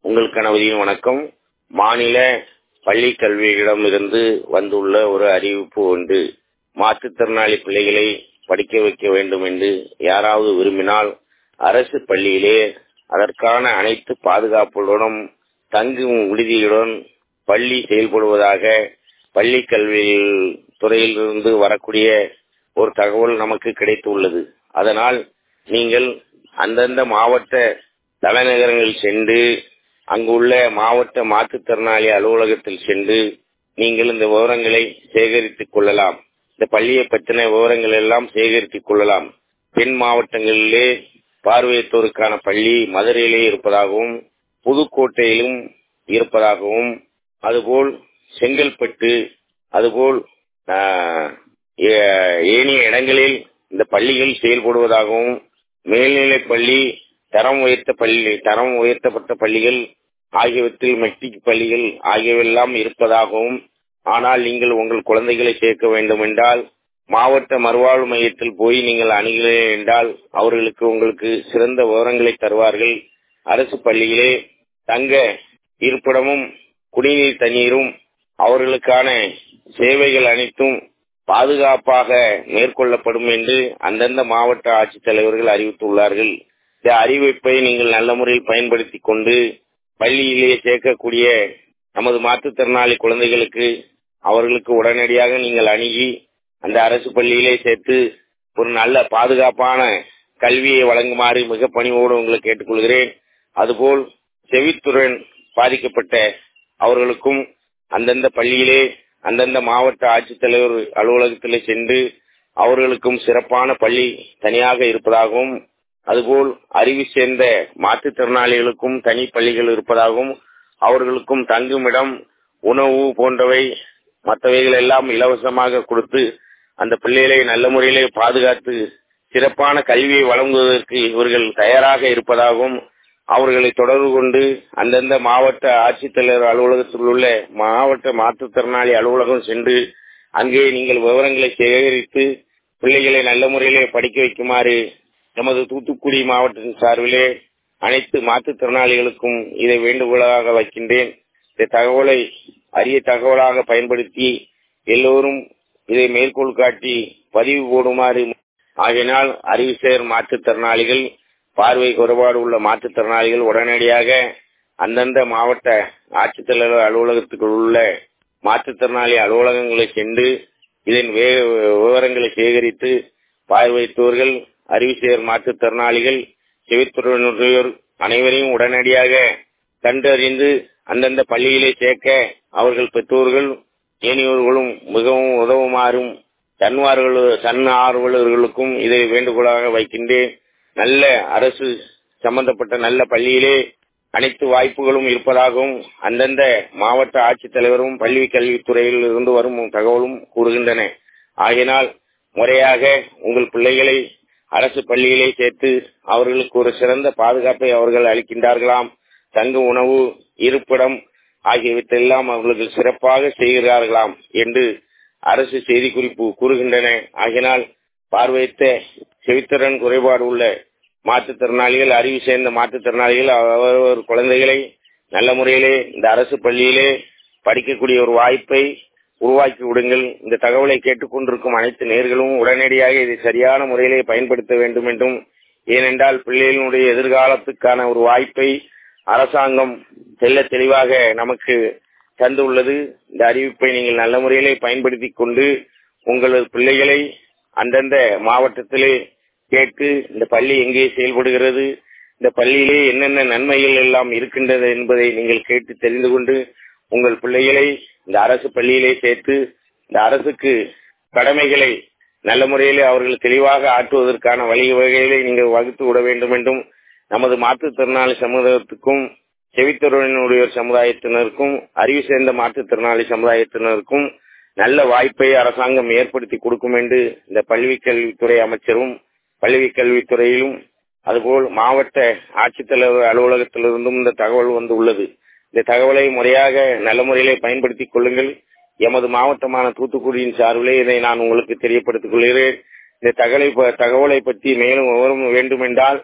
உங்கள் கணவரின் வணக்கம் மாநில பள்ளி கல்வியிடமிருந்து வந்துள்ள ஒரு அறிவிப்பு உண்டு மாற்றுத்திறனாளி பிள்ளைகளை படிக்க வைக்க வேண்டும் என்று யாராவது விரும்பினால் அரசு பள்ளியிலே அதற்கான அனைத்து பாதுகாப்புடன் தங்கும் விடுதியுடன் பள்ளி செயல்படுவதாக பள்ளி கல்வி துறையிலிருந்து வரக்கூடிய ஒரு தகவல் நமக்கு கிடைத்துள்ளது அதனால் நீங்கள் அந்தந்த மாவட்ட தலைநகரங்களில் சென்று அங்குள்ள மாவட்ட மாற்றுத்திறனாளி அலுவலகத்தில் சென்று நீங்கள் இந்த விவரங்களை சேகரித்துக் கொள்ளலாம் இந்த பள்ளியை பற்றின விவரங்கள் எல்லாம் சேகரித்துக் கொள்ளலாம் தென் மாவட்டங்களிலே பார்வையற்றோருக்கான பள்ளி மதுரையிலே இருப்பதாகவும் புதுக்கோட்டையிலும் இருப்பதாகவும் அதுபோல் செங்கல்பட்டு அதுபோல் ஏனைய இடங்களில் இந்த பள்ளிகள் செயல்படுவதாகவும் மேல்நிலை பள்ளி தரம் உயர்த்த பள்ளி தரம் உயர்த்தப்பட்ட பள்ளிகள் ஆகியவற்றில் மெட்ரிக் பள்ளிகள் ஆகியவெல்லாம் இருப்பதாகவும் ஆனால் நீங்கள் உங்கள் குழந்தைகளை சேர்க்க வேண்டும் என்றால் மாவட்ட மறுவாழ்வு மையத்தில் போய் நீங்கள் அணுகிறீர்கள் என்றால் அவர்களுக்கு உங்களுக்கு சிறந்த விவரங்களை தருவார்கள் அரசு பள்ளியிலே தங்க இருப்பிடமும் குடிநீர் தண்ணீரும் அவர்களுக்கான சேவைகள் அனைத்தும் பாதுகாப்பாக மேற்கொள்ளப்படும் என்று அந்தந்த மாவட்ட ஆட்சித்தலைவர்கள் அறிவித்துள்ளார்கள் இந்த அறிவிப்பை நீங்கள் நல்ல முறையில் பயன்படுத்திக் கொண்டு பள்ளியிலே சேர்க்கக்கூடிய நமது மாற்றுத்திறனாளி குழந்தைகளுக்கு அவர்களுக்கு உடனடியாக நீங்கள் அணுகி அந்த அரசு பள்ளியிலே சேர்த்து ஒரு நல்ல பாதுகாப்பான கல்வியை வழங்குமாறு மிக பணிவோடு உங்களை கேட்டுக்கொள்கிறேன் அதுபோல் செவித்துடன் பாதிக்கப்பட்ட அவர்களுக்கும் அந்தந்த பள்ளியிலே அந்தந்த மாவட்ட ஆட்சித்தலைவர் அலுவலகத்திலே சென்று அவர்களுக்கும் சிறப்பான பள்ளி தனியாக இருப்பதாகவும் அதுபோல் அறிவு சேர்ந்த மாற்றுத்திறனாளிகளுக்கும் தனி பள்ளிகள் இருப்பதாகவும் அவர்களுக்கும் தங்குமிடம் உணவு போன்றவை மற்றவைகள் எல்லாம் இலவசமாக கொடுத்து அந்த பிள்ளைகளை நல்ல முறையிலே பாதுகாத்து சிறப்பான கல்வியை வழங்குவதற்கு இவர்கள் தயாராக இருப்பதாகவும் அவர்களை தொடர்பு கொண்டு அந்தந்த மாவட்ட ஆட்சித்தலைவர் அலுவலகத்தில் உள்ள மாவட்ட மாற்றுத்திறனாளி அலுவலகம் சென்று அங்கே நீங்கள் விவரங்களை சேகரித்து பிள்ளைகளை நல்ல முறையிலே படிக்க வைக்குமாறு நமது தூத்துக்குடி மாவட்டத்தின் சார்பிலே அனைத்து மாற்றுத்திறனாளிகளுக்கும் இதை வேண்டுகோளாக வைக்கின்றேன் இந்த தகவலை அரிய தகவலாக பயன்படுத்தி எல்லோரும் இதை மேற்கோள் காட்டி பதிவு போடுமாறு ஆகினால் அறிவுசேர் மாற்றுத்திறனாளிகள் பார்வை குறைபாடு உள்ள மாற்றுத்திறனாளிகள் உடனடியாக அந்தந்த மாவட்ட ஆட்சித்தலைவர் அலுவலகத்துக்குள் உள்ள மாற்றுத்திறனாளி அலுவலகங்களை சென்று இதன் விவரங்களை சேகரித்து பார்வையிட்டோர்கள் அறிவுசேர் மாற்றுத்திறனாளிகள் செவித்துறையினர் அனைவரையும் உடனடியாக கண்டறிந்து அந்தந்த பள்ளியிலே சேர்க்க அவர்கள் பெற்றோர்கள் ஏனையோர்களும் மிகவும் உதவுமாறும் தன்வார்கள் தன் ஆர்வலர்களுக்கும் இதை வேண்டுகோளாக வைக்கின்றேன் நல்ல அரசு சம்பந்தப்பட்ட நல்ல பள்ளியிலே அனைத்து வாய்ப்புகளும் இருப்பதாகவும் அந்தந்த மாவட்ட ஆட்சித்தலைவரும் பள்ளி கல்வித்துறையில் இருந்து வரும் தகவலும் கூறுகின்றன ஆகினால் முறையாக உங்கள் பிள்ளைகளை அரசு பள்ளியிலே சேர்த்து அவர்களுக்கு ஒரு சிறந்த பாதுகாப்பை அவர்கள் அளிக்கின்றார்களாம் தங்கு உணவு இருப்பிடம் ஆகியவற்றெல்லாம் அவர்கள் சிறப்பாக செய்கிறார்களாம் என்று அரசு செய்திக்குறிப்பு கூறுகின்றன ஆகினால் பார்வையற்ற செவித்திறன் குறைபாடு உள்ள மாற்றுத்திறனாளிகள் அறிவு சேர்ந்த மாற்றுத்திறனாளிகள் அவரவர் குழந்தைகளை நல்ல முறையிலே இந்த அரசு பள்ளியிலே படிக்கக்கூடிய ஒரு வாய்ப்பை உருவாக்கி விடுங்கள் இந்த தகவலை கேட்டுக்கொண்டிருக்கும் அனைத்து நேர்களும் உடனடியாக இதை சரியான முறையிலே பயன்படுத்த வேண்டும் என்றும் ஏனென்றால் பிள்ளைகளுடைய எதிர்காலத்துக்கான ஒரு வாய்ப்பை அரசாங்கம் தெல்ல தெளிவாக நமக்கு தந்துள்ளது இந்த அறிவிப்பை நீங்கள் நல்ல முறையிலே பயன்படுத்திக் கொண்டு உங்களது பிள்ளைகளை அந்தந்த மாவட்டத்திலே கேட்டு இந்த பள்ளி எங்கே செயல்படுகிறது இந்த பள்ளியிலே என்னென்ன நன்மைகள் எல்லாம் இருக்கின்றது என்பதை நீங்கள் கேட்டு தெரிந்து கொண்டு உங்கள் பிள்ளைகளை இந்த அரசு பள்ளியிலே சேர்த்து இந்த அரசுக்கு கடமைகளை நல்ல முறையிலே அவர்கள் தெளிவாக ஆற்றுவதற்கான வழிவகைகளை நீங்கள் வகுத்து விட வேண்டும் என்றும் நமது மாற்றுத்திறனாளி சமூகத்துக்கும் செவித்திறனுடைய சமுதாயத்தினருக்கும் அறிவு சேர்ந்த மாற்றுத்திறனாளி சமுதாயத்தினருக்கும் நல்ல வாய்ப்பை அரசாங்கம் ஏற்படுத்தி கொடுக்கும் என்று இந்த பள்ளி கல்வித்துறை அமைச்சரும் பள்ளி கல்வித்துறையிலும் அதுபோல் மாவட்ட ஆட்சித்தலைவர் அலுவலகத்திலிருந்தும் இந்த தகவல் வந்து உள்ளது இந்த தகவலை முறையாக நல்ல முறையிலே பயன்படுத்திக் கொள்ளுங்கள் எமது மாவட்டமான தூத்துக்குடியின் சார்பிலே இதை நான் உங்களுக்கு தெரியப்படுத்திக் கொள்கிறேன் இந்த தகவலை தகவலை பற்றி மேலும் விவரம் வேண்டுமென்றால்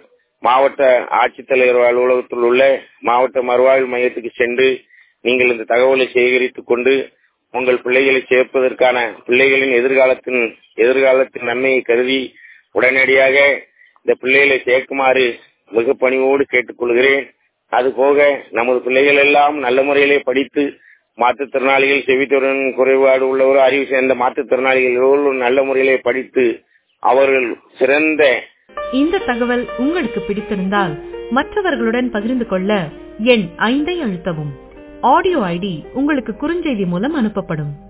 மாவட்ட ஆட்சித்தலைவர் அலுவலகத்தில் உள்ள மாவட்ட மறுவாழ்வு மையத்துக்கு சென்று நீங்கள் இந்த தகவலை சேகரித்துக் கொண்டு உங்கள் பிள்ளைகளை சேர்ப்பதற்கான பிள்ளைகளின் எதிர்காலத்தின் எதிர்காலத்தின் நன்மையை கருதி உடனடியாக இந்த பிள்ளைகளை சேர்க்குமாறு மிக பணிவோடு கேட்டுக்கொள்கிறேன் அதுபோக நமது பிள்ளைகள் எல்லாம் நல்ல முறையிலே படித்து மாற்றுத்திறனாளிகள் செவித்திறன் குறைபாடு உள்ளவர் அறிவு சேர்ந்த மாற்றுத்திறனாளிகள் எல்லோரும் நல்ல முறையிலே படித்து அவர்கள் சிறந்த இந்த தகவல் உங்களுக்கு பிடித்திருந்தால் மற்றவர்களுடன் பகிர்ந்து கொள்ள எண் ஐந்தை அழுத்தவும் ஆடியோ ஐடி உங்களுக்கு குறுஞ்செய்தி மூலம் அனுப்பப்படும்